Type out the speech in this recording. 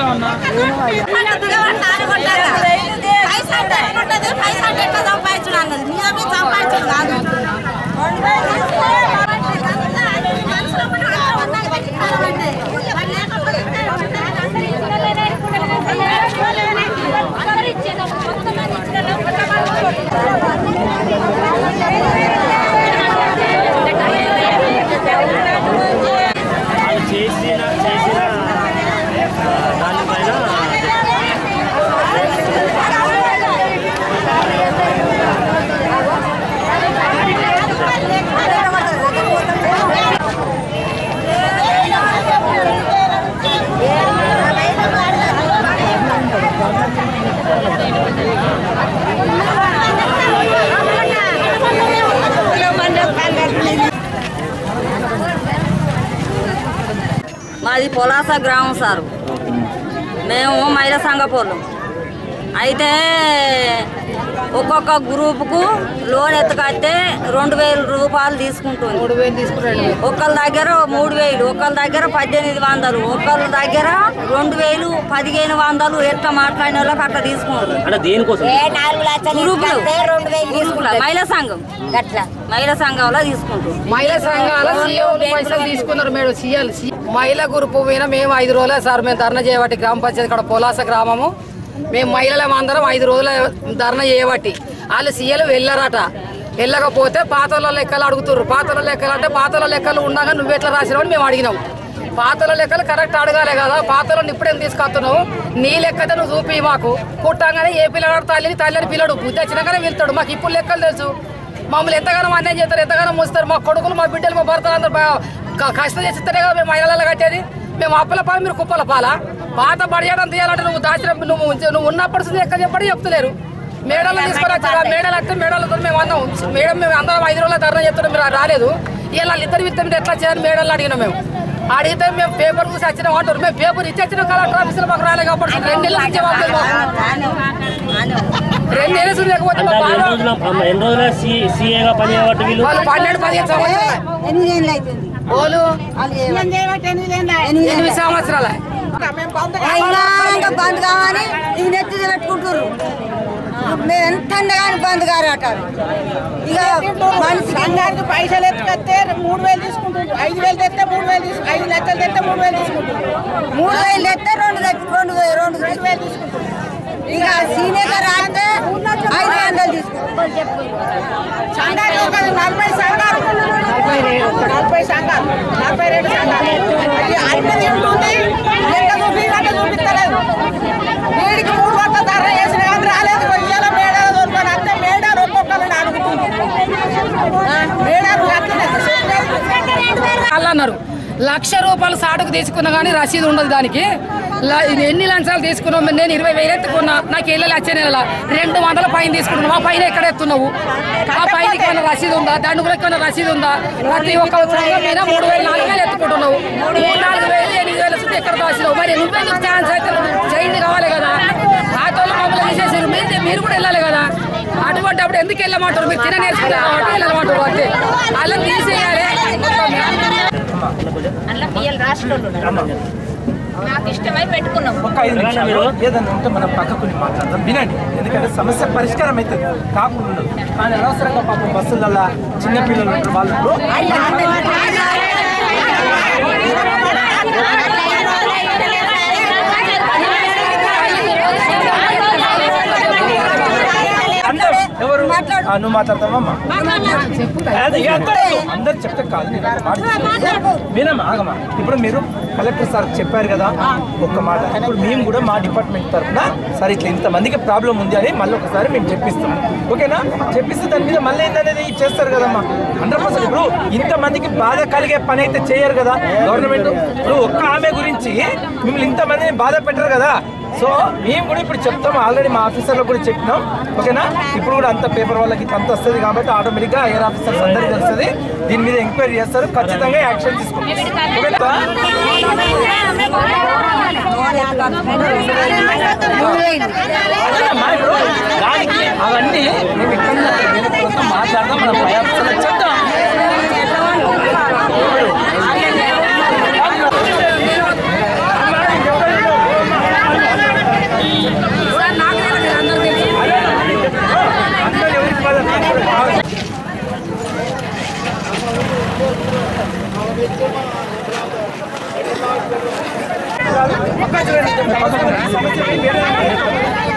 ఏమన్నా వాళ్ళు చేసిన చేసిన ఆ, దానిపైన మాది పొలాస గ్రామం సార్ మేము మహిళా సంఘపోలు అయితే ఒక్కొక్క గ్రూపుకు లోన్ ఎత్తుకైతే రెండు వేల రూపాయలు తీసుకుంటుంది మూడు వేలు తీసుకురండి ఒకళ్ళ దగ్గర మూడు వేలు ఒకళ్ళ దగ్గర పద్దెనిమిది వందలు ఒకళ్ళ దగ్గర రెండు వేలు పదిహేను వందలు ఎట్లా మాట్లాడిన వాళ్ళకి అట్లా తీసుకుంటారు అంటే దేనికోసం గ్రూపులు గ్రూపులు మహిళా సంఘం అట్లా మహిళా సంఘంలో తీసుకుంటారు మహిళా సంఘాల సీఎం పైసలు తీసుకున్నారు మేడం సీఎల్ మహిళా గ్రూప్ పోయినా మేము ఐదు రోజులే సార్ మేము ధర్నా చేయబట్టి గ్రామ పంచాయతీ ఇక్కడ పొలాస గ్రామము మేము మహిళలం అందరం ఐదు రోజుల ధర్నా చేయబట్టి వాళ్ళు సీఎలు వెళ్ళారట వెళ్ళకపోతే పాతల లెక్కలు అడుగుతుర్రు పాతల లెక్కలు అంటే పాతల లెక్కలు ఉండగా నువ్వు ఎట్లా రాసినావని మేము అడిగినాం పాతల లెక్కలు కరెక్ట్ అడగాలి కదా పాతలను ఇప్పుడేం తీసుకొస్తున్నావు నీ లెక్కతే నువ్వు చూపి మాకు పుట్టంగానే ఏ పిల్లడు తల్లిని తల్లిని పిల్లడు బుద్ధి వచ్చినాకనే వెళ్తాడు మాకు ఇప్పుడు లెక్కలు తెలుసు మమ్మల్ని ఎంతగానో అన్యాయం చేస్తారు ఎంతగానో మోస్తారు మా కొడుకులు మా బిడ్డలు మా భర్తలు అందరూ బా- క- కష్టం చేస్తేనే కదా మేము మహిళలు కట్టేది మేము అప్పల పాల మీరు కుప్పల పాల పాత బడియాడం తీయాలంటే నువ్వు దాచిన నువ్వు ఉంచ- నువ్వు ఉన్నప్పుడు సుద్ధి ఎక్కడ చెప్పడి చెప్తలేరు మేడలు తీసుకొని వచ్చారు ఆ మేడలు వస్తే మేడలతో మేము అందరం మేడం మేము అందరం ఐదు రోజుల ధర్నా చెప్తున్నాం మీరు రాలేదు ఇలా ఇద్దరు విత్తం మీరు ఎట్లా చేయాలి మేడలు అడిగినాం మేము అడిగితే మేము పేపర్ చూసి వచ్చినాం అంటారు మేము పేపర్ ఇచ్చి వచ్చిన కలెక్టర్ ఆఫీసులో మాకు రాలేదు కాబట్టి రెండు నెలలు ఇచ్చే వాళ్ళు రెండు నెలలు చూసి లేకపోతే మా అంటే ఎన్ని బాధ రోజుల ఎన్ని రోజుల సీఏగా పని చేయబట్టి వీళ్ళు వాళ్ళు పన్నెండు పదిహేను సంవత్సరాలు వాళ్ళు ఎనిమిది సంవత్సరాల అయినా బంద్ కావని ఇవి నెత్తి పెట్టుకుంటారు మేము ఎంత కానీ బంద్ కారట ఇక మనిషికి బంగారికి పైసలు ఎత్తుకొస్తే మూడు వేలు తీసుకుంటుండ్రు ఐదు వేలు తెస్తే మూడు వేలు తీసుకు ఐదు లక్షలు తెస్తే మూడు వేలు తీసుకుంటుండ్రు మూడు వేలు తెస్తే రెండు తెచ్చి- రెండు వేలు రెండు ఐదు వేలు తీసుకుంటుండ్రు ఇక సీనియర్ రాస్తే ఐదు వందలు తీసుకుంటారు సంఘాలు ఒక నలభై సంఘాలు నలభై సంఘాలు నలభై రెండు సంఘాలు అది అన్ని ఉంటుంది లెక్క చూపి అంటే చూపిస్తలేదు వీడికి మూడు వందల ధర వేసిన కానీ రాలేదు ఇవాళ మేడాలు దొరుకుని అంతే మేడాలు ఒక్కొక్కరు అడుగుతుంది మేడాలు అట్లనే వాళ్ళు అన్నారు లక్ష రూపాయలు సాటుకు తీసుకున్నా కానీ రసీదు ఉండదు దానికి ల- ఇది ఎన్ని లంచాలు తీసుకున్నావు నేను ఇరవై వేలు ఎత్తుకున్నా నాకు ఇళ్ళ లక్ష నెల రెండు వందల పైన తీసుకున్నావు ఆ పైన ఎక్కడ ఎత్తున్నావు ఆ పైన ఏమైనా రసీదు ఉందా దాని కూడా ఏమైనా రసీదు ఉందా ప్రతి ఒక్క సంఘం మీద మూడు వేలు నాలుగు వేలు ఎత్తుకుంటున్నావు మూడు నాలుగు వేలు ఎనిమిది వేలు వస్తుంది ఎక్కడ దాచినావు మరి నువ్వెందుకు ఛాన్స్ అయితే చేయండి కావాలి కదా ఆటోలో మమ్మల్ని తీసేసారు మీరు మీరు కూడా వెళ్ళాలి కదా అటువంటి అప్పుడు ఎందుకు వెళ్ళమంటారు మీరు తిన నేర్చుకున్నారు కాబట్టి వెళ్ళమంటారు అంతే అలా తీసేయాలి అందులో పిల్లలు రాష్ట్రంలో నాకు ఇష్టమై పెట్టుకున్నాం ఒక ఐదు నిమిషాలు ఏదన్నా ఉంటే మనం పక్కకుని మాట్లాడదాం వినండి ఎందుకంటే సమస్య పరిష్కారం అవుతుంది కాకుండా ఉండదు కానీ అనవసరంగా పాపం బస్సులల్లా చిన్నపిల్లలు ఉంటారు వాళ్ళు అందరూ ఎవరు ఆ, నువ్వు మాట్లాడతావమ్మా అది అందరూ అందరు చెప్తే కాదు నేను ఒక మాట చెప్తాను. వినమ్మా ఆగమ్మా ఇప్పుడు మీరు కలెక్టర్ సార్ చెప్పారు కదా ఒక్క మాట ఇప్పుడు మేము కూడా మా డిపార్ట్మెంట్ తరఫున సరే ఇట్లా ఇంతమందికి ప్రాబ్లం ఉంది అని మళ్ళీ ఒకసారి మేము చెప్పిస్తాం ఓకేనా చెప్పిస్తే దాని మీద మళ్ళీ ఏంటనేది చేస్తారు కదమ్మా హండ్రెడ్ పర్సెంట్ ఇప్పుడు ఇంతమందికి బాధ కలిగే పని అయితే చేయరు కదా గవర్నమెంట్ ఇప్పుడు ఒక్క ఆమె గురించి మిమ్మల్ని ఇంతమందిని బాధ పెట్టరు కదా సో మేము కూడా ఇప్పుడు చెప్తాం ఆల్రెడీ మా ఆఫీసర్లకు కూడా చెప్పినాం ఓకేనా ఇప్పుడు కూడా అంత పేపర్ వాళ్ళకి ఇట్లా అంత వస్తుంది కాబట్టి ఆటోమేటిక్గా ఎయిర్ ఆఫీసర్స్ అందరికీ తెలుస్తుంది దీని మీద ఎంక్వైరీ చేస్తారు ఖచ్చితంగా యాక్షన్ తీసుకుంటాం ఓకేనా అమ్మా, ఇప్పుడు దానికి అవన్నీ మేము ఇక్కడ మాట్లాడదాం మనం పై ఆఫీసర్లకు చెప్తాం సమస్య వేరే